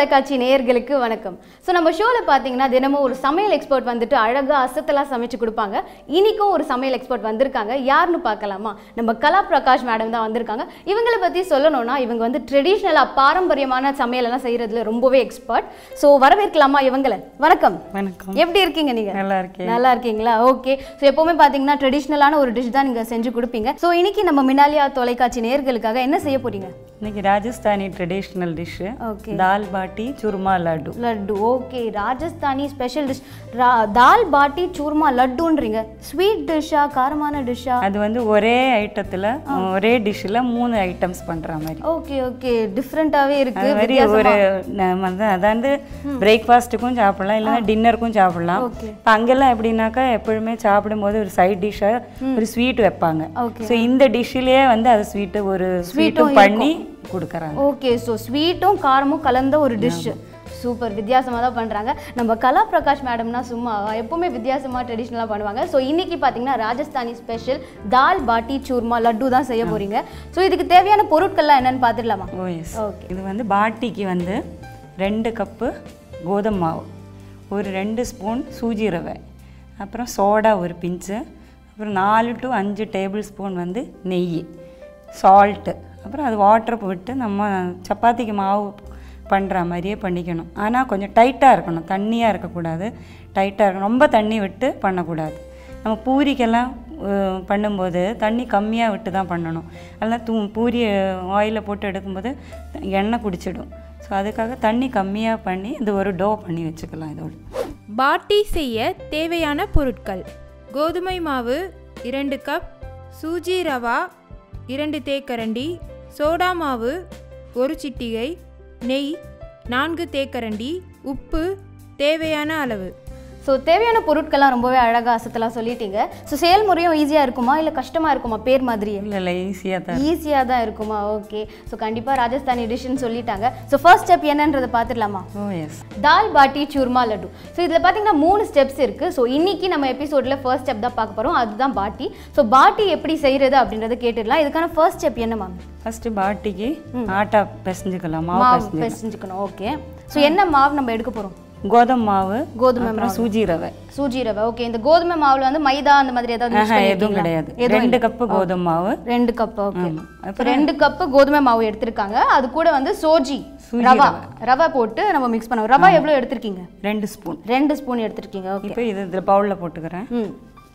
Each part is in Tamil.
தொலைக்காட்சி நேயர்களுக்கு வணக்கம் ஸோ நம்ம ஷோவில் பார்த்தீங்கன்னா தினமும் ஒரு சமையல் எக்ஸ்பர்ட் வந்துட்டு அழகாக அசத்தலாம் சமைச்சு கொடுப்பாங்க இன்னைக்கும் ஒரு சமையல் எக்ஸ்பர்ட் வந்திருக்காங்க யாருன்னு பார்க்கலாமா நம்ம கலா பிரகாஷ் மேடம் தான் வந்திருக்காங்க இவங்களை பற்றி சொல்லணும்னா இவங்க வந்து ட்ரெடிஷ்னலாக பாரம்பரியமான சமையலெல்லாம் செய்கிறதுல ரொம்பவே எக்ஸ்பர்ட் ஸோ வரவேற்கலாமா இவங்களை வணக்கம் வணக்கம் எப்படி இருக்கீங்க நீங்கள் நல்லா இருக்கேன் நல்லா இருக்கீங்களா ஓகே ஸோ எப்போவுமே பார்த்தீங்கன்னா ட்ரெடிஷ்னலான ஒரு டிஷ் தான் நீங்கள் செஞ்சு கொடுப்பீங்க ஸோ இன்னைக்கு நம்ம மினாலியா தொலைக்காட்சி நேயர்களுக்காக என்ன செய்ய போறீங்க இன்னைக்கு Rajasthani traditional dish okay dal baati churma laddu laddu okay Rajasthani special dish dal baati churma லட்டுன்றீங்க sweet டிஷ்ஷா காரமான டிஷ்ஷா அது வந்து ஒரே ஐட்டத்தில் ஒரே டிஷ்ஷில் மூணு ஐட்டம்ஸ் பண்ணுற மாதிரி ஓகே ஓகே டிஃப்ரெண்ட்டாகவே இருக்கு அது மாதிரி ஒரு நம்ம வந்து அதாந்து பிரேக்ஃபாஸ்ட்டுக்கும் சாப்பிடலாம் இல்லைன்னா டின்னருக்கும் சாப்பிடலாம் ஓகே இப்போ அங்கெல்லாம் எப்படின்னாக்கா எப்பொழுதுமே சாப்பிடும்போது ஒரு சைட் டிஷ்ஷாக ஒரு ஸ்வீட் வைப்பாங்க ஓகே ஸோ இந்த டிஷ்ஷிலேயே வந்து அது ஸ்வீட்டு ஒரு ஸ்வீட்டும் பண்ணி கொடுக்குறாங்க ஓகே ஸோ ஸ்வீட்டும் காரமும் கலந்த ஒரு டிஷ் சூப்பர் வித்தியாசமாக தான் பண்ணுறாங்க நம்ம கலா பிரகாஷ் மேடம்னா சும்மா எப்பவுமே வித்தியாசமாக ட்ரெடிஷ்னலாக பண்ணுவாங்க ஸோ இன்னைக்கு பார்த்தீங்கன்னா ராஜஸ்தானி ஸ்பெஷல் தால் பாட்டி சூர்மா லட்டு தான் செய்ய போறீங்க ஸோ இதுக்கு தேவையான பொருட்கள்லாம் என்னன்னு பார்த்துடலாமா ஓ எஸ் ஓகே இது வந்து பாட்டிக்கு வந்து ரெண்டு கப்பு கோதுமை மாவு ஒரு ரெண்டு ஸ்பூன் சூஜி ரவை அப்புறம் சோடா ஒரு பிஞ்சு அப்புறம் நாலு டு அஞ்சு டேபிள் ஸ்பூன் வந்து நெய் சால்ட்டு அப்புறம் அது வாட்டர் விட்டு நம்ம சப்பாத்திக்கு மாவு பண்ணுற மாதிரியே பண்ணிக்கணும் ஆனால் கொஞ்சம் டைட்டாக இருக்கணும் தண்ணியாக இருக்கக்கூடாது டைட்டாக இருக்கணும் ரொம்ப தண்ணி விட்டு பண்ணக்கூடாது நம்ம பூரிக்கெல்லாம் அஹ், பண்ணும்போது தண்ணி கம்மியாக விட்டு தான் பண்ணணும் அதெல்லாம் தூ பூரி ஆயிலில் போட்டு எடுக்கும்போது எண்ணெய் குடிச்சிடும் ஸோ அதுக்காக தண்ணி கம்மியாக பண்ணி இது ஒரு டோ பண்ணி வச்சுக்கலாம் இதோட பாட்டி செய்ய தேவையான பொருட்கள் கோதுமை மாவு இரண்டு கப் சூஜி ரவா இரண்டு தேக்கரண்டி சோடா மாவு ஒரு சிட்டிகை நெய் நான்கு தேக்கரண்டி உப்பு தேவையான அளவு ஸோ தேவையான பொருட்கள்லாம் ரொம்பவே அழகாக அசத்தலாம் சொல்லிட்டீங்க ஸோ செயல்முறையும் ஈஸியாக இருக்குமா இல்லை கஷ்டமாக இருக்குமா பேர் மாதிரியே இல்லை இல்லை ஈஸியாக தான் ஈஸியாக தான் இருக்குமா ஓகே ஸோ கண்டிப்பாக ராஜஸ்தானி டிஷ்ஷுன்னு சொல்லிட்டாங்க ஸோ ஃபர்ஸ்ட் ஸ்டெப் என்னன்றதை பார்த்துடலாமா ஓ எஸ் தால் பாட்டி சூர்மா லட்டு ஸோ இதில் பார்த்தீங்கன்னா மூணு ஸ்டெப்ஸ் இருக்குது ஸோ இன்னைக்கு நம்ம எபிசோடில் ஃபர்ஸ்ட் ஸ்டெப் தான் பார்க்க போகிறோம் அதுதான் பாட்டி ஸோ பாட்டி எப்படி செய்கிறது அப்படின்றத கேட்டுடலாம் இதுக்கான ஃபர்ஸ்ட் ஸ்டெப் என்ன மேம் ஃபஸ்ட்டு பாட்டிக்கு ஆட்டா பிசைஞ்சுக்கலாம் மாவு மாவு பிசைஞ்சு பிசைஞ்சுக்கணும் ஓகே ஸோ என்ன மாவு நம்ம எடுக்க போகிறோம் கோதுமை மாவு கோதுமை அப்புறம் சூஜி ரவை சூஜி ரவை ஓகே இந்த கோதுமை மாவுல வந்து மைதா அந்த மாதிரி ஏதாவது mix ஆஹா, எதுவும் பண்ணிருக்கீங்களா? கிடையாது ரெண்டு கப்பு கோதுமை மாவு ரெண்டு கப் ஓகே ஆமா. இப்போ ரெண்டு கப்பு கோதுமை மாவு எடுத்திருக்காங்க அது கூட வந்து சோஜி ரவா ரவை போட்டு நம்ம மிக்ஸ் பண்ணுவோம் ரவா எவ்வளோ எடுத்திருக்கீங்க ரெண்டு ஸ்பூன் ரெண்டு ஸ்பூன் எடுத்திருக்கீங்க ஓகே இப்போ இது இதில் பவுலில் போட்டுக்கிறேன் ம்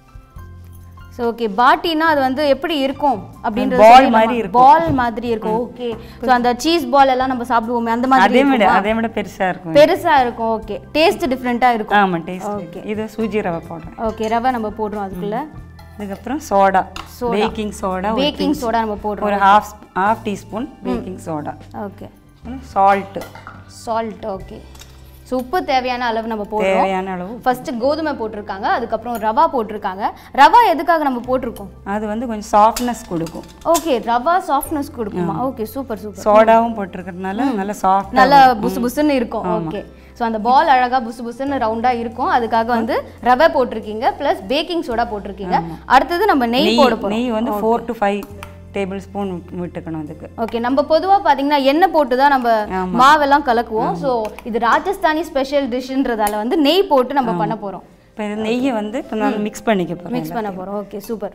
ஸோ ஓகே பாட்டினா அது வந்து எப்படி இருக்கும் அப்படின்றது Ball சொல்லலாமா? மாதிரி இருக்கும். பால் மாதிரி இருக்கும் ஓகே ஸோ அந்த சீஸ் பால் எல்லாம் நம்ம சாப்பிடுவோமே அந்த மாதிரி அதே விட இருக்குமா? அதே விட பெருசாக இருக்கும் பெருசா இருக்கும் ஓகே டேஸ்ட் டிஃப்ரெண்ட்டாக இருக்கும் ஆமாம் டேஸ்ட் இது சூஜி ரவை போடுறேன் ஓகே ரவை நம்ம போடுறோம் அதுக்குள்ள அதுக்கப்புறம் soda baking soda baking soda நம்ம போடுறோம் ஒரு half half teaspoon baking soda okay salt salt okay so உப்பு தேவையான அளவு நம்ம போடுறோம் தேவையான அளவு ஃபர்ஸ்ட் கோதுமை போட்டிருக்காங்க அதுக்கப்புறம் ரவா போட்டிருக்காங்க ரவா எதுக்காக நம்ம போட்டிருக்கோம் அது வந்து கொஞ்சம் சாஃப்ட்னஸ் கொடுக்கும் ஓகே ரவா சாஃப்ட்னஸ் கொடுக்குமா ஓகே சூப்பர் சூப்பர் சோடாவும் போட்டிருக்கிறதுனால நல்லா சாஃப்ட் நல்லா புசு புசுன்னு இருக்கும் ஓகே ஸோ அந்த பால் அழகா புசு புசுன்னு ரவுண்டா இருக்கும் அதுக்காக வந்து ரவை போட்டிருக்கீங்க ப்ளஸ் பேக்கிங் சோடா போட்டிருக்கீங்க அடுத்தது நம்ம நெய் போட போறோம் நெய் வந்து four to five tablespoon விட்டுக்கணும் அதுக்கு ஓகே நம்ம பொதுவா பாத்தீங்கன்னா எண்ணெய் போட்டு தான் நம்ம மாவெல்லாம் கலக்குவோம் ஸோ இது ராஜஸ்தானி ஸ்பெஷல் டிஷ்ன்றதால வந்து நெய் போட்டு நம்ம பண்ண போறோம் இப்போ இது நெய்யை வந்து இப்போ நான் மிக்ஸ் பண்ணிக்க போகிறேன் மிக்ஸ் பண்ண போறோம் ஓகே சூப்பர்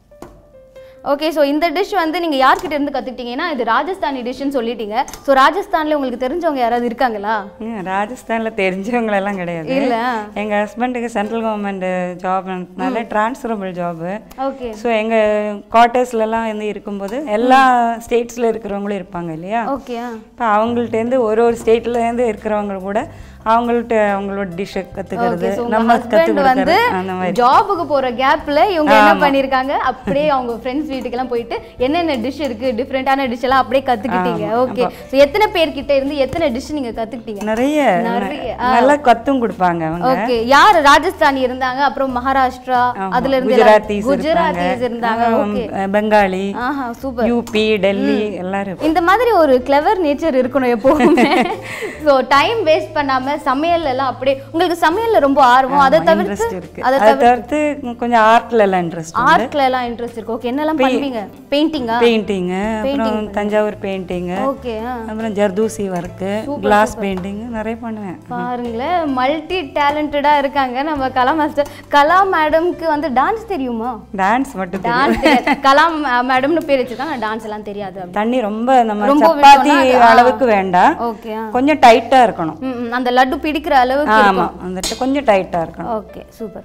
ஓகே ஸோ இந்த டிஷ் வந்து நீங்க யார்கிட்ட இருந்து கத்துக்கிட்டீங்கன்னா இது ராஜஸ்தானி டிஷ்னு சொல்லிட்டீங்க ஸோ ராஜஸ்தான்ல உங்களுக்கு தெரிஞ்சவங்க யாராவது இருக்காங்களா ராஜஸ்தானில் தெரிஞ்சவங்களெல்லாம் கிடையாது இல்ல எங்கள் ஹஸ்பண்டுக்கு சென்ட்ரல் கவர்மெண்ட் ஜாப்னால டிரான்ஸ்ஃபரபிள் ஜாபு ஓகே ஸோ எங்கள் குவார்ட்டர்ஸ்லலாம் வந்து இருக்கும்போது எல்லா ஸ்டேட்ஸில் இருக்கிறவங்களும் இருப்பாங்க இல்லையா ஓகே இப்போ அவங்கள்ட்டேருந்து ஒரு ஒரு ஸ்டேட்லேருந்து இருக்கிறவங்க கூட அவங்கள்ட்ட அவங்களோட டிஷ்ஷை கற்றுக்கிறது நம்ம கற்றுக் ஹஸ்பண்ட் வந்து கொடுக்கறது அந்த மாதிரி ஜாபுக்கு போற கேப்ல இவங்க என்ன பண்ணிருக்காங்க அப்படியே அவங்க ஃப்ரெண்ட்ஸ் வீட்டுக்கெல்லாம் போயிட்டு என்னென்ன டிஷ் இருக்கு டிஃப்ரெண்டான டிஷ் எல்லாம் அப்படியே கத்துக்கிட்டீங்க ஓகே ஸோ எத்தனை பேர்கிட்ட இருந்து எத்தனை டிஷ் நீங்க கத்துக்கிட்டீங்க நிறைய நிறைய, நல்லா கத்தும் கொடுப்பாங்க அவங்க ஓகே யார் ராஜஸ்தானி இருந்தாங்க அப்புறம் மகாராஷ்டிரா அதுல இருந்து குஜராத்திஸ் குஜராத்திஸ் இருந்தாங்க ஓகே அஹ் பெங்காலி ஆஹா சூப்பர் யூபி டெல்லி எல்லாரும் இந்த மாதிரி ஒரு கிளவர் நேச்சர் இருக்கணும் எப்பவுமே ஸோ டைம் வேஸ்ட் பண்ணாம இல்லாம சமையல் எல்லாம் அப்படியே உங்களுக்கு சமையல்ல ரொம்ப ஆர்வம் அதை தவிர்த்து இன்ட்ரெஸ்ட் இருக்கு அதை அதை தவிர்த்து கொஞ்சம் ஆர்ட்ல எல்லாம் இன்ட்ரெஸ்ட் ஆர்ட்ல எல்லாம் இன்ட்ரெஸ்ட் இருக்கு ஓகே என்னெல்லாம் பண்ணுவீங்க பெயிண்டிங்கா பெயிண்டிங்கு அப்புறம் தஞ்சாவூர் பெயிண்டிங்கு ஓகே அப்புறம் ஜர்தூசி ஒர்க்கு கிளாஸ் பெயிண்டிங் நிறைய பண்ணுவேன் பாருங்களேன் மல்டி டேலண்டடா இருக்காங்க நம்ம கலா மாஸ்டர் கலா மேடம்க்கு வந்து டான்ஸ் தெரியுமா டான்ஸ் மட்டும் தெரியும். டான்ஸ் கலா மேடம்னு பேர் வச்சிருக்காங்க டான்ஸ் எல்லாம் தெரியாது அப்படி தண்ணி ரொம்ப நம்ம ரொம்ப சப்பாத்தி விட்டோம்னா அது- ஆ. அளவுக்கு வேண்டாம் ஓகே கொஞ்சம் டைட்டா இருக்கணும் ம் ம், அந்த லட்டு பிடிக்கிற அளவுக்கு ஆமா வந்துட்டு கொஞ்சம் டைட்டா இருக்கணும் ஓகே சூப்பர்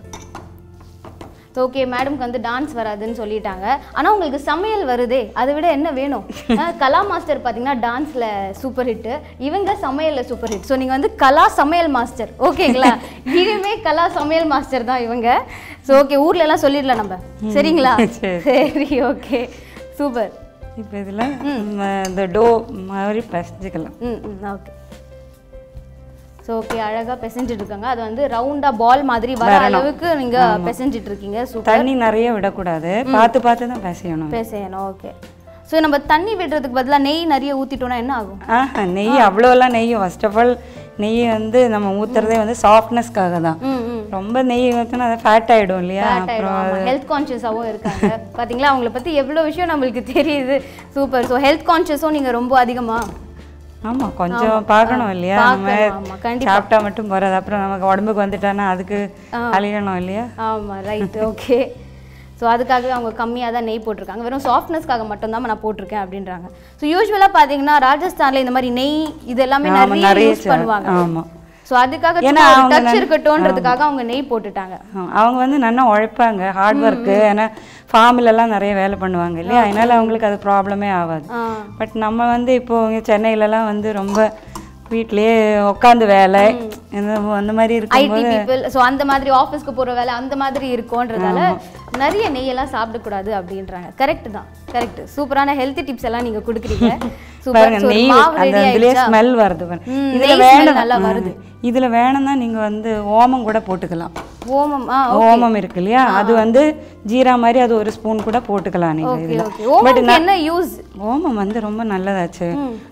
ஓகே மேடம்க்கு வந்து டான்ஸ் வராதுன்னு சொல்லிட்டாங்க ஆனா உங்களுக்கு சமையல் வருதே அதை விட என்ன வேணும் அஹ், கலா மாஸ்டர் பார்த்தீங்கன்னா டான்ஸ்ல சூப்பர் ஹிட் இவங்க சமையல்ல சூப்பர் ஹிட் ஸோ நீங்க வந்து கலா சமையல் மாஸ்டர் ஓகேங்களா இனிமே கலா சமையல் மாஸ்டர் தான் இவங்க ஸோ ஓகே ஊர்ல எல்லாம் சொல்லிடலாம் நம்ம சரிங்களா சரி. சரி ஓகே சூப்பர் இப்போ இதுல நம்ம இந்த டோ மாதிரி பிசைஞ்சுக்கலாம் ம் ம் ஓகே ஸோ ஓகே அழகா பிசைஞ்சிட்டு இருக்காங்க அது வந்து ரவுண்டா பால் மாதிரி வர அளவுக்கு நீங்க பிசைஞ்சிட்டு இருக்கீங்க சூப்பர் தண்ணி நிறைய விடக்கூடாது பார்த்து பார்த்து தான் பிசையணும் பேசணும் ஓகே ஸோ நம்ம தண்ணி விடுறதுக்கு பதிலா நெய் நிறைய ஊத்திட்டோம்னா என்ன ஆகும் ஆஹா நெய் அவ்வளோலாம் நெய் ஃபர்ஸ்ட் ஆஃப் ஆல் நெய் வந்து நம்ம ஊத்துறதே வந்து சாஃப்ட்னஸ்க்காக தான் ம் ம் ரொம்ப நெய் ஊற்றினா அது ஃபேட் ஆயிடும் இல்லையா அப்புறம் ஹெல்த் கான்ஷியஸாகவும் இருக்காங்க பாத்தீங்களா அவங்கள பத்தி எவ்வளவு விஷயம் நம்மளுக்கு தெரியுது சூப்பர் ஸோ ஹெல்த் கான்ஷியஸும் நீங்க ரொம்ப அதிகமா ஆமா கொஞ்சம் பார்க்கணும் இல்லையா நம்ம பார்க்கணும், ஆமா, கண்டிப்பா. சாப்பிட்டா மட்டும் போறது அப்புறம் நமக்கு உடம்புக்கு வந்துட்டானா அதுக்கு அழியணும் இல்லையா ஆமா ரைட் ஓகே ஸோ அதுக்காகவே அவங்க கம்மியாக தான் நெய் போட்டிருக்காங்க வெறும் சாஃப்ட்னஸ்க்காக மட்டும்தான் நான் போட்டிருக்கேன் அப்படின்றாங்க ஸோ யூஸ்வலாக பார்த்தீங்கன்னா ராஜஸ்தான்ல இந்த மாதிரி நெய் இது எல்லாமே ஆமா, நிறைய நிறைய யூஸ் சே- பண்ணுவாங்க ஆமா. ஸோ அதுக்காக ஏன்னா சும்மா ஒரு அவங்க டச் நன்- இருக்கட்டும்ன்றதுக்காக அவங்க நெய் போட்டுட்டாங்க ஆ, அவங்க வந்து நல்லா உழைப்பாங்க ஹார்ட் ஒர்க்கு ஏன்னா farmல எல்லாம் நிறைய வேலை பண்ணுவாங்க இல்லையா அதனால அவங்களுக்கு அது ப்ராப்ளமே ஆகாது ஆ பட் நம்ம வந்து இப்போ இங்க சென்னையிலலாம் வந்து ரொம்ப வீட்லயே உட்காந்து வேலை இந்த அந்த மாதிரி ஐடி இருக்கும்போது பீப்புள் ஸோ அந்த மாதிரி ஆஃபீஸ்க்கு போகிற வேலை அந்த மாதிரி இருக்கும்ன்றதால நிறைய நெய்யெல்லாம் சாப்பிடக்கூடாது அப்படின்றாங்க கரெக்ட் தான் கரெக்ட் சூப்பரான ஹெல்த் டிப்ஸ் எல்லாம் நீங்க கொடுக்குறீங்க சூப்பர் பாருங்க ஸோ நெய் மாவு அந்த ரெடி இதுலயே ஆயிடுச்சா ஸ்மெல் வருது பாருங்க ம், இதுல நெய் smell வேணும் நல்லா ம். வருது. இதுல வேணும்னா நீங்க வந்து ஓமம் கூட போட்டுக்கலாம் ஓமம் ஆ ஓமம் இருக்கு இல்லையா அது வந்து ஜீரா மாதிரி அது ஒரு ஸ்பூன் கூட போட்டுக்கலாம் நீங்க ஓகே இதுல ஓகே ஓமம்க்கு என்ன யூஸ் ஓமம் வந்து ரொம்ப நல்லதாச்சு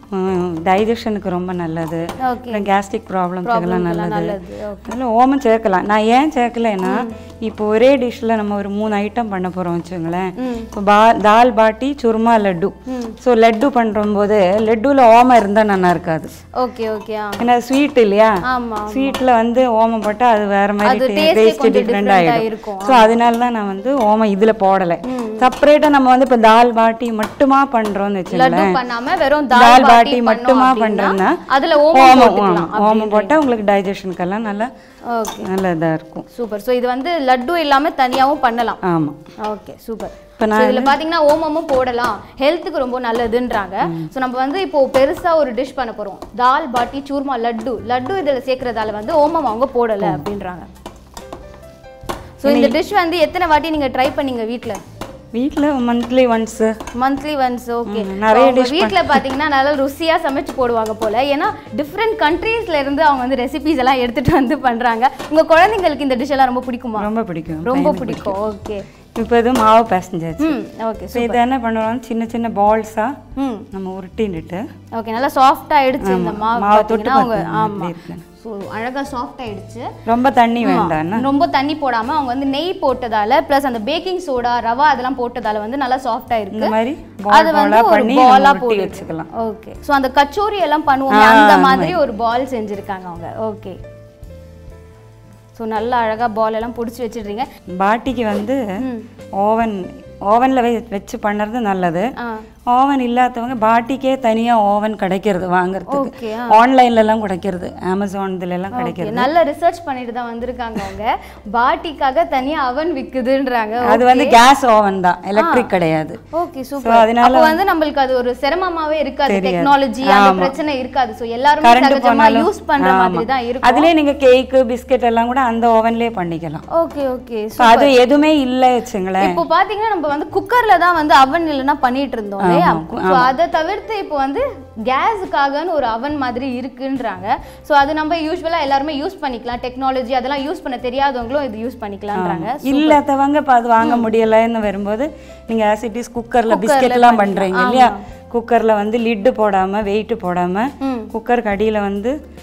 டைஜஷனுக்கு ரொம்ப நல்லது ஓகே கேஸ்ட்ரிக் ப்ராப்ளம்ஸுக்கெல்லாம் நல்லது நல்லது ஓகே அதில் ஓமம் சேர்க்கலாம் நான் ஏன் சேர்க்கலைன்னா இப்போ ஒரே டிஷ்ல நம்ம ஒரு மூணு ஐட்டம் பண்ண போறோம் வச்சுங்களேன் இப்போ பா தால் பாட்டி சுருமா லட்டு ஸோ லட்டு பண்ணும்போது லட்டுல ஓமம் இருந்தா நல்லா இருக்காது ஓகே ஓகே ஆ ஏன்னா ஸ்வீட் இல்லையா ஆமா ஸ்வீட்ல வந்து ஓமம் போட்டா அது வேற அது மாதிரி taste டேஸ்ட் கொஞ்சம் டிஃப்ரெண்ட் different ஆ ஆயிடும் இருக்கும். ஸோ அதனால தான் நான் வந்து ஓமம் இதுல போடலை செப்பரேட்டா நம்ம வந்து இப்போ தால் பாட்டி மட்டுமா பண்றோம்னு லட்டு வச்சுங்களேன் பண்ணாம வெறும் தால் தால் பாட்டி பாட்டி மட்டுமா மட்டுமா பண்றோம்னா அதுல ஓமம் ஓமம் போட்டுக்கலாம் ஆமா. ஓமம் போட்டா உங்களுக்கு டைஜஷனுக்கெல்லாம் நல்லா ஓகே நல்ல இதா இருக்கும் சூப்பர் ஸோ இது வந்து லட்டு இல்லாம தனியாவும் பண்ணலாம் ஆமா ஓகே சூப்பர் இப்ப ஸோ இதில் பார்த்தீங்கன்னா ஓமமும் போடலாம் ஹெல்த்துக்கு ரொம்ப நல்லதுன்றாங்க ஸோ நம்ம வந்து இப்போ பெருசா ஒரு டிஷ் பண்ண போறோம் தால் பாட்டி சூர்மா லட்டு லட்டு இதில் சேர்க்கறதால வந்து ஓமம் அவங்க போடலை அப்படின்றாங்க ஸோ இந்த டிஷ் வந்து எத்தனை வாட்டி நீங்க ட்ரை பண்ணீங்க வீட்ல வீட்ல monthly once monthly once okay நிறைய நிறைய வீட்டில் பார்த்தீங்கன்னா நல்லா ருசியா சமைச்சு போடுவாங்க போல ஏன்னா டிஃப்ரெண்ட் கண்ட்ரீஸ்ல இருந்து அவங்க வந்து ரெசிபிஸ் எல்லாம் எடுத்துட்டு வந்து பண்றாங்க உங்க குழந்தைங்களுக்கு இந்த டிஷ் எல்லாம் ரொம்ப பிடிக்குமா ரொம்ப பிடிக்கும் ரொம்ப பிடிக்கும் ஓகே இப்போ இது மாவு பிசைஞ்சாச்சு ம் ஓகே ஸோ இதை என்ன பண்ணுறோம் சின்ன சின்ன பால்ஸா ம் நம்ம உருட்டின்னுட்டு ஓகே நல்லா சாஃப்ட் ஆயிடுச்சு இந்த மாவு மாவை தொட்டு பார்த்தீங்கன்னா அவங்க பார்க்கணும் ஆமா எப்படி இருக்குன்னு. ஸோ அழகா சாஃப்ட் ஆயிடுச்சு ரொம்ப தண்ணி வேண்டாம் என்ன? ரொம்ப தண்ணி போடாம அவங்க வந்து நெய் போட்டதால ப்ளஸ் அந்த பேக்கிங் சோடா ரவா அதெல்லாம் போட்டதால வந்து நல்லா சாஃப்டா இந்த இருக்கு மாதிரி அது பால் வந்து பாலா ஒரு பண்ணி பாலா நம்ம உருட்டி போட்டு வச்சுக்கலாம் ஓகே ஸோ அந்த கச்சோரி எல்லாம் பண்ணுவோமே அந்த மாதிரி ஒரு பால் செஞ்சிருக்காங்க அவங்க ஓகே ஸோ நல்லா அழகா பால் எல்லாம் பிடிச்சி வச்சிடுறீங்க பாட்டிக்கு வந்து ஓவன் ஓவனில் வச்சு பண்ணுறது நல்லது ஆ ஓவன் இல்லாதவங்க பாட்டிக்கே தனியாக ஓவன் கிடைக்கிறது வாங்குறதுக்கு ஓகே ஆன்லைன்லலாம் கிடைக்கிறது அமேசான் இதுல எல்லாம் கிடைக்கிறது நல்ல ரிசர்ச் பண்ணிட்டு தான் வந்திருக்காங்க அவங்க பாட்டிக்காக தனியா அவன் விக்குதுன்றாங்க அது வந்து கேஸ் ஓவன் தான் எலக்ட்ரிக் கிடையாது ஓகே சூப்பர் அதனால அப்போ வந்து நம்மளுக்கு அது ஒரு சிரமமாவே இருக்காது டெக்னாலஜி அந்த பிரச்சனை இருக்காது சோ எல்லாரும் கரண்ட் சகஜமா போனாலும் யூஸ் பண்ற மாதிரி தான் இருக்கும் அதுலயே நீங்க கேக்கு பிஸ்கெட் எல்லாம் கூட அந்த ஓவன்லயே பண்ணிக்கலாம் ஓகே ஓகே So, அது எதுவுமே இல்லை வச்சுங்களேன் இப்போ பாத்தீங்கன்னா நம்ம வந்து குக்கர்ல தான் வந்து அவன் இல்லைன்னா பண்ணிட்டு இருந்தோம் இல்லையா ஸோ அதை தவிர்த்து இப்போ வந்து கேஸுக்காகன்னு ஒரு அவன் மாதிரி இருக்குன்றாங்க ஸோ அது நம்ம யூஸ்வலா எல்லாருமே யூஸ் பண்ணிக்கலாம் டெக்னாலஜி அதெல்லாம் யூஸ் பண்ண தெரியாதவங்களும் இது யூஸ் பண்ணிக்கலாம்ன்றாங்க இல்லாதவங்க இப்போ அது வாங்க முடியலைன்னு வரும்போது நீங்க ஆசிட்டிஸ் குக்கர்ல பிஸ்கெட் எல்லாம் பண்றீங்க இல்லையா குக்கர்ல வந்து லிட்டு போடாம வெயிட் போடாம குக்கருக்கு அடியில வந்து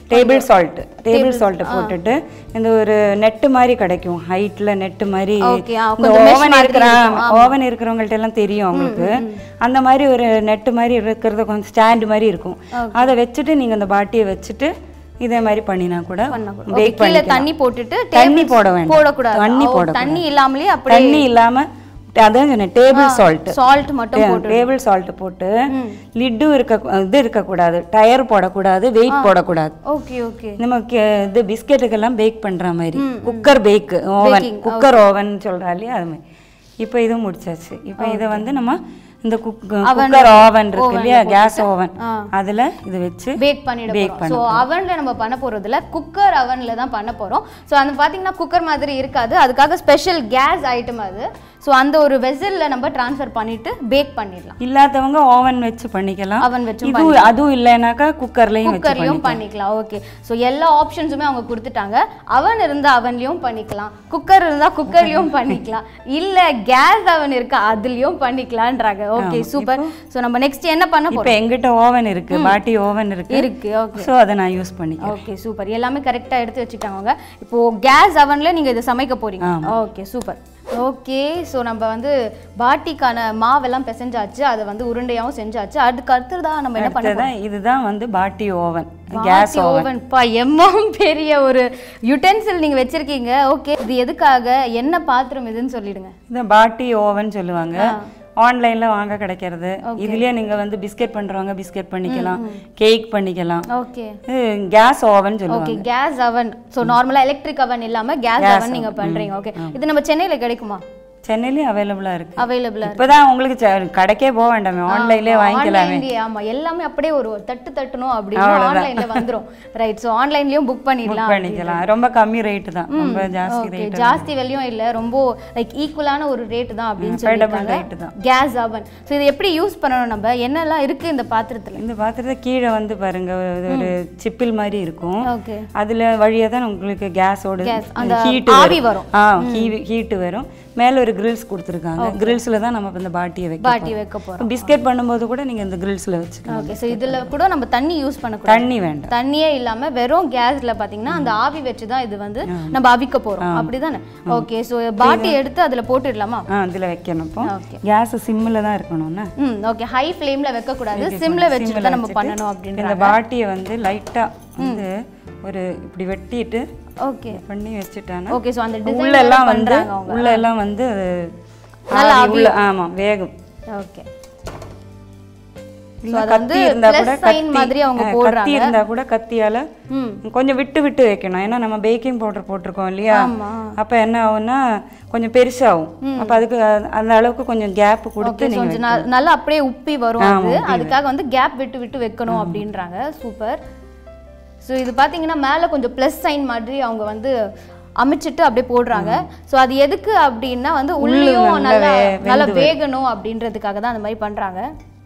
டேபிள் சால்ட் டேபிள் சால்ட் போட்டுட்டு இந்த ஒரு நெட்டு மாதிரி கிடைக்கும் ஹைட்ல நெட்டு மாதிரி Okay, ஆ, இந்த கொஞ்சம் mesh ஓவன் மாதிரி இருக்கிற இருக்கும். ஓவன் இருக்கிறவங்கள்ட்ட எல்லாம் தெரியும் உங்களுக்கு அந்த மாதிரி ஒரு நெட்டு மாதிரி இருக்கிறது கொஞ்சம் ஸ்டாண்ட் மாதிரி இருக்கும் அதை வச்சுட்டு நீங்க அந்த பாட்டியை வச்சுட்டு இதே மாதிரி பண்ணினா கூட Okay, பேக் கீழே பண்ணி தண்ணி போட்டுட்டு தண்ணி tables போட வேண்டாம் போடக்கூடாது தண்ணி ஓ, போட தண்ணி இல்லாமலே அப்படியே தண்ணி இல்லாம அதான் சொன்னேன் டேபிள் சால்ட் சால்ட் மட்டும் போட்டு டேபிள் சால்ட் போட்டு லிட்டும் இருக்க இது இருக்கக்கூடாது டயர் போடக்கூடாது வெயிட் போடக்கூடாது ஓகே ஓகே நம்ம கே- இது பிஸ்கெட்டுக்கெல்லாம் பேக் பண்ற மாதிரி cooker bake oven cooker oven சொல்றா இல்லையா அது மாதிரி இப்போ இது முடிச்சாச்சு இப்போ இதை வந்து நம்ம இந்த குக்கர் ஓவன் இருக்கு இல்லையா கேஸ் ஓவன் அதுல இது வச்சு பேக் பண்ணிட Bake போறோம் ஸோ அவன்ல நம்ம பண்ண போறதுல குக்கர் அவன்ல தான் பண்ண போறோம் ஸோ அந்த பாத்தீங்கன்னா குக்கர் மாதிரி இருக்காது அதுக்காக ஸ்பெஷல் கேஸ் ஐட்டம் அது ஸோ அந்த ஒரு வெசல்ல நம்ம ட்ரான்ஸ்ஃபர் பண்ணிட்டு பேக் பண்ணிடலாம் இல்லாதவங்க ஓவன் வச்சு பண்ணிக்கலாம் அவன் வச்சு இது அதுவும் இல்லைனாக்கா குக்கர்லயும் வச்சு குக்கர்லயும் பண்ணிக்கலாம் ஓகே ஸோ எல்லா ஆப்ஷன்ஸுமே அவங்க கொடுத்துட்டாங்க அவன் இருந்தா அவன்லயும் பண்ணிக்கலாம் குக்கர் இருந்தா குக்கர்லயும் பண்ணிக்கலாம் இல்ல கேஸ் அவன் இருக்கு அதுலயும் பண்ணிக்கலான்றாங்க ஓகே சூப்பர் ஸோ நம்ம நெக்ஸ்ட் என்ன பண்ண இப்போ எங்கிட்ட ஓவன் இருக்கு பாட்டி ஓவன் இருக்கு இருக்கு ஓகே ஸோ அதை நான் யூஸ் பண்ணிக்கிறேன் ஓகே சூப்பர் எல்லாமே கரெக்டாக எடுத்து வச்சுட்டாங்க அவங்க இப்போ கேஸ் அவன்ல நீங்க இதை சமைக்க போறீங்க ஓகே சூப்பர் ஓகே ஸோ நம்ம வந்து பாட்டிக்கான மாவெல்லாம் பிசைஞ்சாச்சு அதை வந்து உருண்டையாவும் செஞ்சாச்சு அதுக்கு அடுத்ததான் நம்ம என்ன பண்ண அடுத்ததான் இதுதான் வந்து பாட்டி ஓவன் கேஸ் பாட்டி ஓவன் பா எம்மாவும் பெரிய ஒரு யுட்டென்சில் நீங்க வச்சிருக்கீங்க ஓகே இது எதுக்காக என்ன பாத்திரம் இதுன்னு சொல்லிடுங்க இந்த பாட்டி ஓவன் சொல்லுவாங்க ஆன்லைன்ல வாங்க கிடைக்கிறது இதுலயே நீங்க வந்து பிஸ்கெட் பண்றவங்க பிஸ்கெட் பண்ணிக்கலாம் கேக் பண்ணிக்கலாம் ஓகே கேஸ் ஓவன் சொல்லுவாங்க ஓகே கேஸ் அவன் ஸோ நார்மலா எலக்ட்ரிக் அவன் இல்லாம கேஸ் அவன் நீங்க பண்றீங்க ஓகே இது நம்ம சென்னையில கிடைக்குமா சென்னையிலயும் அவைலபிளா இருக்கு அவைலபிளா இப்பதான் உங்களுக்கு ச- கடைக்கே போக வேண்டாமே ஆன்லைன்லயே வாங்கிக்கலாமே ஆன்லைன்லயே ஆமா எல்லாமே அப்படியே ஒரு ஒரு தட்டு தட்டணும் அப்படின்னு ஆன்லைன்ல வந்துரும் ரைட் சோ ஆன்லைன்லயும் புக் பண்ணிடலாம் பண்ணிக்கலாம் ரொம்ப கம்மி ரேட்டு தான் ரொம்ப ஜாஸ்தி ஓகே ரேட் ஜாஸ்தி விலையும் இல்ல ரொம்ப லைக் ஈக்குவலான ஒரு ரேட் தான் அப்படின்னு அஃபோர்டபுள் சொல்லிருக்காங்க ரேட்டு தான் கேஸ் அவன் சோ இது எப்படி யூஸ் பண்ணணும் நம்ம என்னெல்லாம் இருக்கு இந்த பாத்திரத்துல இந்த பாத்திரத்தை கீழே வந்து பாருங்க ஒரு- ஒரு சிப்பில் மாதிரி இருக்கும் ஓகே அதுல வழியா தான் உங்களுக்கு கேஸோட அந்த ஹீட் ஆவி வரும். ஆ ஹீட் வரும் மேல ஒரு கிரில்ஸ் கொடுத்துருக்காங்க கிரில்ஸ்ல தான் நம்ம இப்ப இந்த பாட்டியை வைக்க பாட்டி வைக்க போறோம் பிஸ்கெட் பண்ணும்போது கூட நீங்க இந்த கிரில்ஸ்ல வச்சுக்கலாம் ஓகே சோ இதுல கூட நம்ம தண்ணி யூஸ் பண்ணக்கூடாது தண்ணி வேண்டாம் தண்ணியே இல்லாம வெறும் கேஸ்ல பாத்தீங்கன்னா அந்த ஆவி வச்சு தான் இது வந்து நம்ம அவிக்க போறோம் அப்படிதானே ஓகே சோ பாட்டி எடுத்து அதுல போட்டுடலாமா ஆ இதுல வைக்கணும் இப்போ ஓகே கேஸ் சிம்மில் தான் இருக்கணும்னா ம் ஓகே ஹை ஃப்ளேம்ல வைக்க கூடாது சிம்ல வச்சுட்டு தான் நம்ம பண்ணணும் அப்படின்ற இந்த பாட்டியை வந்து லைட்டா வந்து ஒரு இப்படி வெட்டிட்டு ஓகே பண்ணி வச்சுட்டானா ஓகே சோ அந்த உள்ள டிசைன் எல்லாம் வந்து உள்ள எல்லாம் வந்து நல்லா ஆவி உள்ள ஆமா வேகும் ஓகே இல்ல அது வந்து கத்தி இருந்தா கூட plus sign கத்தி மாதிரி அவங்க ஆ, போடுறாங்க. கத்தி இருந்தா கூட கத்தியால ம் கொஞ்சம் விட்டு விட்டு வைக்கணும் ஏன்னா நம்ம பேக்கிங் பவுடர் போட்டிருக்கோம் இல்லையா ஆமா அப்ப என்ன ஆகும்னா கொஞ்சம் பெருசாகும் அப்ப அதுக்கு அ- அந்த அளவுக்கு கொஞ்சம் கேப் கொடுத்து ஓகே நீங்க கொஞ்சம் நல்- நல்லா அப்படியே உப்பி வரும் அது அதுக்காக வந்து கேப் விட்டு விட்டு வைக்கணும் அப்படின்றாங்க சூப்பர் ஸோ இது பார்த்தீங்கன்னா மேலே கொஞ்சம் ப்ளஸ் சைன் மாதிரி அவங்க வந்து அமைச்சிட்டு அப்படியே போடுறாங்க ஸோ அது எதுக்கு அப்படின்னா வந்து உள்ளேயும் நல்லா நல்லா வே- நல்லா வேகணும் அப்படின்றதுக்காக தான் அந்த மாதிரி பண்றாங்க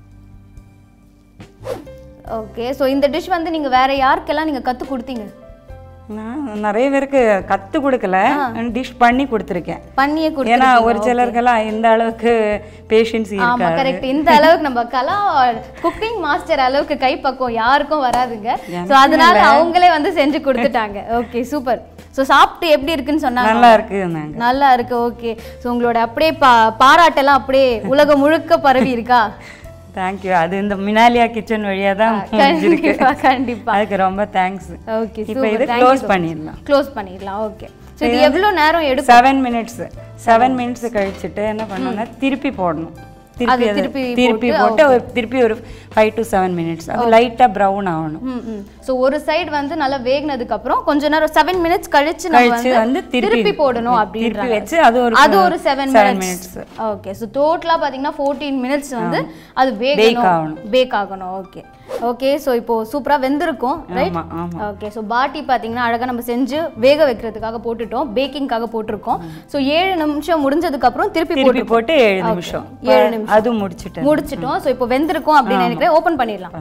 ஓகே ஸோ இந்த டிஷ் வந்து நீங்க வேற யாருக்கெல்லாம் நீங்க கத்து கொடுத்தீங்க நான் நிறைய பேருக்கு கத்து கொடுக்கல டிஷ் பண்ணி கொடுத்துருக்கேன் பண்ணியே கொடு ஏன்னா ஒரு சிலருக்கெல்லாம் இந்த அளவுக்கு பேஷன்ஸ் ஆமா இருக்காது கரெக்ட் இந்த அளவுக்கு நம்ம கலா குக்கிங் மாஸ்டர் அளவுக்கு கைப்பக்குவம் யாருக்கும் வராதுங்க சோ அதனால அவங்களே வந்து செஞ்சு கொடுத்துட்டாங்க ஓகே சூப்பர் சோ சாப்பிட்டு எப்படி இருக்குன்னு சொன்னாங்க நல்லா இருக்கு நாங்க நல்லா இருக்கு ஓகே சோ உங்களோட அப்படியே பா பாராட்டெல்லாம் அப்படியே உலகம் முழுக்க பரவி இருக்கா தேங்க்யூ அது இந்த மினாலியா கிச்சன் வழியா தான் முடிஞ்சிருக்கு கண்டிப்பா கண்டிப்பா அதுக்கு ரொம்ப தேங்க்ஸ் ஓகே இப்போ இது க்ளோஸ் பண்ணிடலாம் க்ளோஸ் பண்ணிடலாம் ஓகே சோ இது எவ்வளவு நேரம் எடுக்கும் செவன் மினிட்ஸ் செவன் மினிட்ஸ் கழிச்சுட்டு என்ன பண்ணணும்னா திருப்பி போடணும் திருப்பி அது திருப்பி திருப்பி போட்டு ஒரு திருப்பி ஒரு ஃபைவ் டு செவன் மினிட்ஸ் அது லைட்டாக ப்ரௌன் ஆகணும் ம் ம் ஸோ ஒரு சைடு வந்து நல்லா வேகினதுக்கு அப்புறம் கொஞ்ச நேரம் செவன் மினிட்ஸ் கழிச்சு நம்ம கழிச்சு வந்து வந்து திருப்பி திருப்பி போடணும் திருப்பி அப்படின்றாங்க வச்சு அது ஒரு அது ஒரு seven seven minutes minutes okay so டோட்டலாக பார்த்தீங்கன்னா ஃபோர்டீன் மினிட்ஸ் வந்து அது Bake வேகணும் ஆகணும். பேக் ஆகணும் ஓகே ஓகே ஸோ இப்போ சூப்பராக வெந்திருக்கும் ரைட் ஆமா ஆமா ஓகே ஸோ பாட்டி பார்த்தீங்கன்னா அழகாக நம்ம செஞ்சு வேக வைக்கிறதுக்காக போட்டுட்டோம் பேக்கிங்காக போட்டிருக்கோம் ஸோ ஏழு நிமிஷம் முடிஞ்சதுக்கு அப்புறம் திருப்பி திருப்பி போட்டு போட்டு ஏழு நிமிஷம் ஏழு நிமிஷம். அது முடிச்சுட்டேன் முடிச்சிட்டோம் ஸோ இப்போ வெந்திருக்கும் அப்படின்னு நினைக்கிறேன் ஓப்பன் பண்ணிடலாம்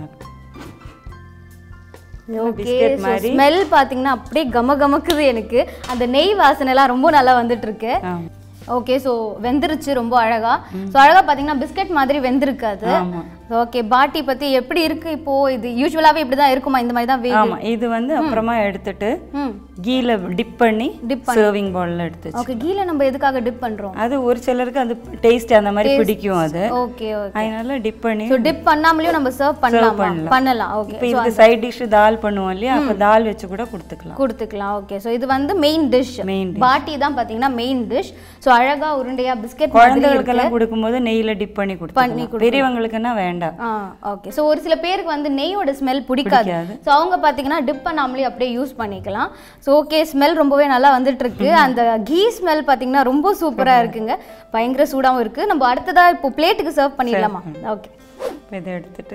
ஓகே biscuit மாதிரி. ஸ்மெல் பார்த்தீங்கன்னா அப்படியே கம கமக்குது எனக்கு அந்த நெய் வாசனைலாம் ரொம்ப நல்லா வந்துட்டு இருக்கு ஆமா. ஓகே ஸோ வெந்துருச்சு ரொம்ப அழகா ஸோ அழகா பார்த்தீங்கன்னா பிஸ்கட் மாதிரி வெந்திருக்காது ஆமா. ஓகே பாட்டி பத்தி எப்படி இருக்கு இப்போ இது யூஸ்வலாவே இப்படி தான் இருக்குமா இந்த மாதிரி தான் வேகும் ஆமா இது வந்து அப்புறமா எடுத்துட்டு ம் கீல டிப் பண்ணி Dip சர்விங் பவுல்ல எடுத்து வச்சு. ஓகே கீழ நம்ம எதுக்காக டிப் பண்றோம் அது ஒரு சிலருக்கு அது டேஸ்ட் அந்த மாதிரி பிடிக்கும் அது ஓகே ஓகே அதனால டிப் பண்ணி ஸோ டிப் பண்ணாமலேயும் நம்ம சர்வ் பண்ணலாமா பண்ணலாம். பண்ணலாம் ஓகே இப்போ இதுக்கு சைட் டிஷ் தால் பண்ணுவோம் இல்லையா அப்போ தால் வச்சு கூட கொடுத்துக்கலாம் கொடுத்துக்கலாம் ஓகே ஸோ இது வந்து மெயின் டிஷ் Main பாட்டி தான் பார்த்தீங்கன்னா மெயின் டிஷ் ஸோ அழகா உருண்டையா பிஸ்கெட் மாதிரி குழந்தைகளுக்கெல்லாம் கொடுக்கும்போது நெய்ல டிப் பண்ணி கொடுத்துக்கலாம் பெரியவங்களுக்குன்னா வேண்டாம் ஆ ஓகே ஸோ ஒரு சில பேருக்கு வந்து நெய்யோட ஸ்மெல் பிடிக்காது பிடிக்காது. ஸோ அவங்க பார்த்தீங்கன்னா டிப் பண்ணாமலே அப்படியே யூஸ் பண்ணிக்கலாம் ஸோ ஓகே ஸ்மெல் ரொம்பவே நல்லா வந்துட்டு இருக்கு அந்த கீ ஸ்மெல் பார்த்தீங்கன்னா ரொம்ப சூப்பரா இருக்குங்க பயங்கர சூடாகவும் இருக்கு நம்ம அடுத்ததா இப்போ பிளேட்டுக்கு சர்வ் பண்ணிடலாமா ஓகே இப்போ இதை எடுத்துட்டு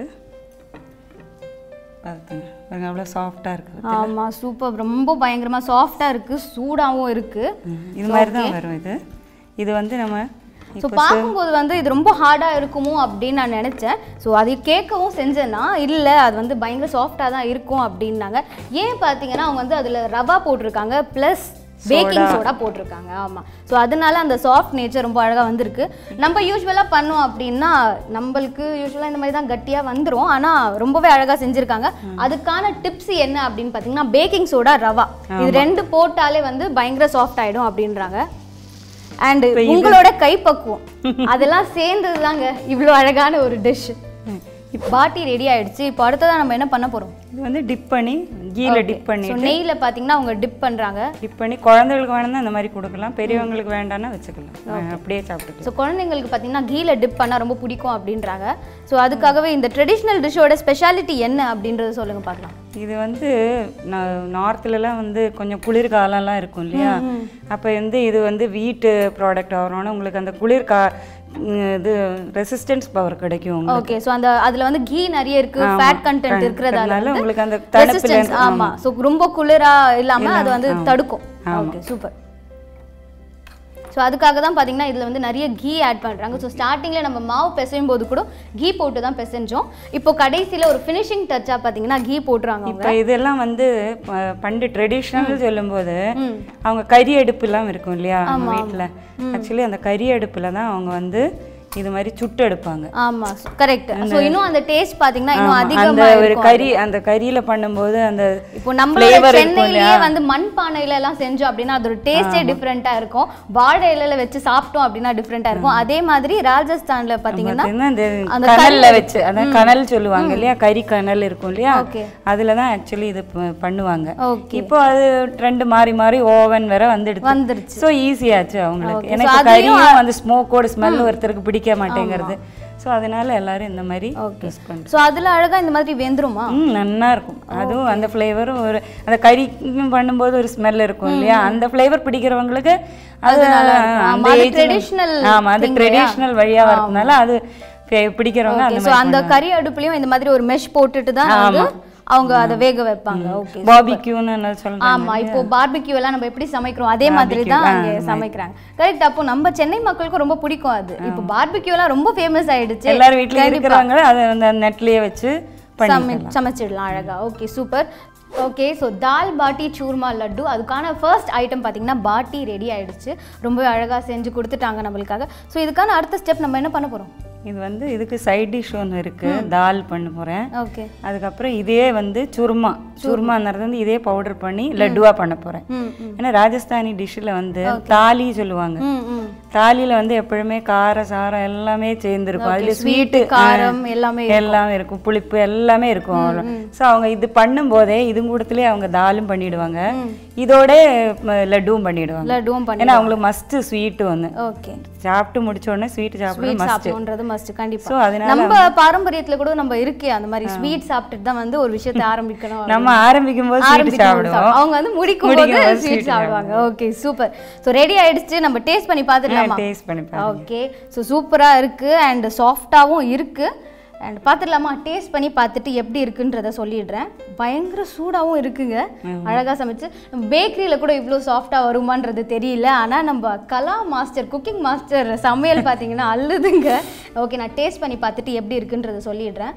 பார்த்துங்க பாருங்க அவ்வளோ சாஃப்டாக இருக்குது ஆமா சூப்பர் ரொம்ப பயங்கரமா சாஃப்டா இருக்கு சூடாவும் இருக்கு ம், இது மாதிரி தான் வரும் இது இது வந்து நம்ம ஸோ பார்க்கும்போது வந்து இது ரொம்ப ஹார்டாக இருக்குமோ அப்படின்னு நான் நினச்சேன் ஸோ அது கேட்கவும் செஞ்சேன்னா இல்லை அது வந்து பயங்கர சாஃப்டாக தான் இருக்கும் அப்படின்னாங்க ஏன் பார்த்தீங்கன்னா அவங்க வந்து அதில் ரவா போட்டிருக்காங்க ப்ளஸ் பேக்கிங் சோடா போட்டிருக்காங்க ஆமாம் ஸோ அதனால அந்த சாஃப்ட் நேச்சர் ரொம்ப அழகாக வந்திருக்கு நம்ம யூஸ்வலாக பண்ணோம் அப்படின்னா நம்மளுக்கு யூஸ்வலாக இந்த மாதிரி தான் கட்டியாக வந்துடும் ஆனால் ரொம்பவே அழகாக செஞ்சுருக்காங்க அதுக்கான டிப்ஸ் என்ன அப்படின்னு பார்த்தீங்கன்னா பேக்கிங் சோடா ரவா இது ரெண்டு போட்டாலே வந்து பயங்கர சாஃப்ட் ஆகிடும் அப்படின்றாங்க அண்ட் உங்களோட கைப்பக்குவம் அதெல்லாம் சேர்ந்தது தாங்க இவ்வளோ அழகான ஒரு டிஷ் பாட்டி ரெடி ஆயிடுச்சு இப்போ அடுத்ததான் நம்ம என்ன பண்ண போறோம் இது வந்து டிப் பண்ணி கீல டிப் பண்ணி ஸோ நெய்ல பார்த்தீங்கன்னா அவங்க டிப் பண்றாங்க டிப் பண்ணி குழந்தைகளுக்கு வேணும்னா இந்த மாதிரி கொடுக்கலாம் பெரியவங்களுக்கு வேண்டாம்னா வச்சுக்கலாம் அப்படியே சாப்பிட்டுக்கலாம் ஸோ குழந்தைங்களுக்கு பார்த்தீங்கன்னா கீல டிப் பண்ணால் ரொம்ப பிடிக்கும் அப்படின்றாங்க ஸோ அதுக்காகவே இந்த ட்ரெடிஷ்னல் டிஷ்ஷோட ஸ்பெஷாலிட்டி என்ன அப்படின்றத சொல்லுங்க பார்க்கலாம் இது வந்து நார்த்லலாம் வந்து கொஞ்சம் குளிர் காலம்லாம் இருக்கும் இல்லையா அப்போ வந்து இது வந்து வீட்டு ப்ராடக்ட் ஆகிறோன்னா உங்களுக்கு அந்த குளிர் கா ம், இது ரெசிஸ்டன்ஸ் பவர் கிடைக்கும் உங்களுக்கு ஓகே ஸோ அந்த அதுல வந்து கீ நிறைய இருக்கு ஆமா, ஃபேட் கண்டென்ட் கண்- இருக்கிறதால அதனால வந்து உங்களுக்கு அந்த தணுப்புல ரெசிஸ்டன்ஸ் இருந்து- ஆமா ஸோ ரொம்ப குளிரா இல்லாம அது வந்து தடுக்கும் ஓகே சூப்பர் ஸோ அதுக்காக தான் பார்த்தீங்கன்னா இதில் வந்து நிறைய கீ ஆட் பண்ணுறாங்க ஸோ ஸ்டார்டிங்கில் நம்ம மாவு பிசையும் போது கூட கீ போட்டு தான் பிசைஞ்சோம் இப்போ கடைசியில் ஒரு ஃபினிஷிங் டச்சாக பார்த்தீங்கன்னா கீ போட்டுறாங்க அவங்க இப்போ இதெல்லாம் வந்து ப- பண்டு ட்ரெடிஷ்னல் சொல்லும்போது அவங்க கறி அடுப்புலாம் இருக்கும் இல்லையா நம்ம வீட்டில் ஆக்சுவலி அந்த கறி அடுப்புல தான் அவங்க வந்து இது மாதிரி சுட்டு எடுப்பாங்க ஆமா கரெக்ட் ஸோ இன்னும் அந்த டேஸ்ட் பார்த்தீங்கன்னா இன்னும் அந்த அதிகமாக ஒரு கறி அந்த கறியில பண்ணும்போது அந்த இப்போ நம்ம flavor இருக்கும் சென்னையிலேயே வந்து மண் பானையில எல்லாம் செஞ்சோம் அப்படின்னா அதோட டேஸ்டே டிஃப்ரெண்டா இருக்கும் வாழை இலையில வச்சு சாப்பிட்டோம் அப்படின்னா டிஃப்ரெண்டா இருக்கும் அதே மாதிரி ராஜஸ்தான்ல பாத்தீங்கன்னா பார்த்தீங்கன்னா இந்த அந்த கனல்ல வச்சு அதான் கனல் சொல்லுவாங்க இல்லையா கறி கனல் இருக்கும் இல்லையா Okay. அதுல தான் ஆக்சுவலி இது ப- பண்ணுவாங்க ஓகே இப்போ அது ட்ரெண்ட் மாறி மாறி ஓவன் வேற வந்துடுச்சு வந்துருச்சு ஸோ ஈஸியாச்சு அவங்களுக்கு Okay. எனக்கு கறியும் அந்த ஸ்மோக்கோட ஸ்மெல் ஒருத்தருக்கு பிடிக்க மாட்டேங்கிறது ஸோ அதனால எல்லாரும் இந்த மாதிரி யூஸ் பண்ணுறோம் ஸோ அதுல அழகா இந்த மாதிரி வெந்துருமா ம் நல்லா இருக்கும் அதுவும் அந்த ஃப்ளேவரும் ஒரு அந்த கறி பண்ணும்போது ஒரு ஸ்மெல் இருக்கும் இல்லையா அந்த ஃப்ளேவர் பிடிக்கிறவங்களுக்கு அது ஆமா, அந்த அது age ல- traditional ஆமா அது ட்ரெடிஷ்னல் வழியா வரதுனால அது பி- பிடிக்கிறவங்க அந்த ஸோ அந்த கறி அடுப்புலயும் இந்த மாதிரி ஒரு மெஷ் போட்டுட்டு தான் வந்து அவங்க அதை வேக வைப்பாங்க ஓகே பாபிக்யூன்னு என்ன சொல்றாங்க ஆமா இப்போ பார்பிக்யூ எல்லாம் நம்ம எப்படி சமைக்கிறோம் அதே மாதிரி தான் அங்க சமைக்கிறாங்க கரெக்ட் அப்போ நம்ம சென்னை மக்களுக்கு ரொம்ப பிடிக்கும் அது இப்போ பார்பிக்யூ எல்லாம் ரொம்ப ஃபேமஸ் ஆயிடுச்சு எல்லார் வீட்லயும் இருக்கிறவங்க அதை அந்த நெட்லயே வச்சு பண்ணி சமை சமைச்சிடலாம் அழகா okay super okay so dal baati churma laddu அதுக்கான ஃபர்ஸ்ட் ஐட்டம் பார்த்தீங்கன்னா பாட்டி ரெடி ஆயிடுச்சு ரொம்ப அழகாக செஞ்சு கொடுத்துட்டாங்க நம்மளுக்காக ஸோ இதுக்கான அடுத்த ஸ்டெப் நம்ம என்ன பண்ண போகிறோம் இது வந்து இதுக்கு சைட் டிஷ் ஒன்று இருக்கு தால் பண்ண போறேன் ஓகே அதுக்கப்புறம் இதே வந்து சுருமா சுருமான்றது வந்து இதே பவுடர் பண்ணி லட்டுவா பண்ண போறேன் ம் ம் ஏன்னா ராஜஸ்தானி டிஷ்ஷில் வந்து தாலி சொல்லுவாங்க ம் ம் தாலியில வந்து எப்பவுமே கார சாரம் எல்லாமே சேர்ந்துருக்கும் அதுல ஸ்வீட்டு ஸ்வீட்டு காரம் எல்லாமே எல்லாமே இருக்கும் புளிப்பு எல்லாமே இருக்கும் ஸோ அவங்க இது பண்ணும்போதே இது கூடத்துலேயே அவங்க தாலும் பண்ணிடுவாங்க இதோட ம, லட்டுவும் பண்ணிடுவாங்க லட்டுவும் பண்ணி ஏன்னா அவங்களுக்கு மஸ்ட் ஸ்வீட்டு ஒன்று ஓகே சாப்பிட்டு முடிச்ச உடனே ஸ்வீட் சாப்பிட ஸ்வீட் மஸ்ட் சாப்பிடணுன்றது மஸ்ட் கண்டிப்பா ஸோ அதனால நம்ம பாரம்பரியத்துல கூட நம்ம இருக்கே அந்த மாதிரி ஸ்வீட் சாப்பிட்டுட்டு தான் வந்து ஒரு விஷயத்தை ஆரம்பிக்கணும் நம்ம ஆரம்பிக்கும் போது ஸ்வீட் ஆரம்பிக்கும் போது சாப்பிடுவோம் சாப்பிடுவோம். அவங்க வந்து முடிக்கும் முடிக்கும் போது போது ஸ்வீட் sweet சாப்பிடுவாங்க ஓகே சூப்பர் ஸோ ரெடி ஆயிடுச்சு நம்ம டேஸ்ட் பண்ணி பார்த்துடலாமா டேஸ்ட் பண்ணி பாருங்க. ஓகே ஸோ சூப்பராக இருக்குது அண்ட் சாஃப்டாகவும் இருக்குது அண்ட் பார்த்துடலாமா டேஸ்ட் பண்ணி பார்த்துட்டு எப்படி இருக்குன்றத சொல்லிடுறேன் பயங்கர சூடாகவும் இருக்குங்க அழகாக சமைச்சு பேக்கரியில் கூட இவ்வளோ சாஃப்டாக வருமான்றது தெரியல ஆனால் நம்ம கலா மாஸ்டர் குக்கிங் மாஸ்டர் சமையல் பார்த்தீங்கன்னா அல்லுதுங்க ஓகே நான் டேஸ்ட் பண்ணி பார்த்துட்டு எப்படி இருக்குன்றத சொல்லிடுறேன்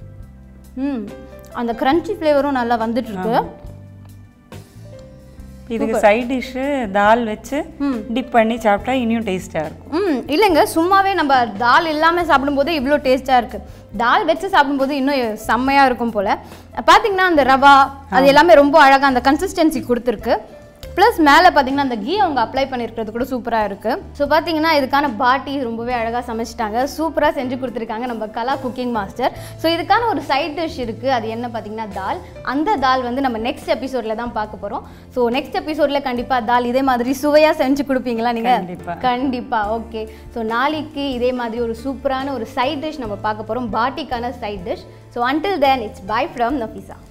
ம் அந்த கிரன்ச்சி ஃப்ளேவரும் நல்லா வந்துட்டு இருக்கு இதுக்கு சைட் டிஷ்ஷு தால் வச்சு டிப் பண்ணி சாப்பிட்டா இன்னும் டேஸ்ட்டாக இருக்கும் ம் இல்லைங்க சும்மாவே நம்ம தால் இல்லாமல் சாப்பிடும்போது இவ்வளோ டேஸ்ட்டாக இருக்குது தால் வச்சு சாப்பிடும்போது இன்னும் செம்மையாக இருக்கும் போல் பார்த்தீங்கன்னா அந்த ரவா அது எல்லாமே ரொம்ப அழகாக அந்த கன்சிஸ்டன்சி கொடுத்துருக்கு ப்ளஸ் மேலே பார்த்தீங்கன்னா அந்த கீ அவங்க அப்ளை பண்ணியிருக்கிறது கூட சூப்பராக இருக்குது ஸோ பார்த்தீங்கன்னா இதுக்கான பாட்டி ரொம்பவே அழகாக சமைச்சிட்டாங்க சூப்பராக செஞ்சு கொடுத்துருக்காங்க நம்ம கலா குக்கிங் மாஸ்டர் ஸோ இதுக்கான ஒரு சைட் டிஷ் இருக்குது அது என்ன பார்த்தீங்கன்னா தால் அந்த தால் வந்து நம்ம நெக்ஸ்ட் எபிசோடில் தான் பார்க்க போகிறோம் ஸோ நெக்ஸ்ட் எபிசோடில் கண்டிப்பாக தால் இதே மாதிரி சுவையாக செஞ்சு கொடுப்பீங்களா நீங்கள் கண்டிப்பா. கண்டிப்பா ஓகே ஸோ நாளைக்கு இதே மாதிரி ஒரு சூப்பரான ஒரு சைட் டிஷ் நம்ம பார்க்க போகிறோம் பாட்டிக்கான side dish so until then it's bye from நஃபீஸா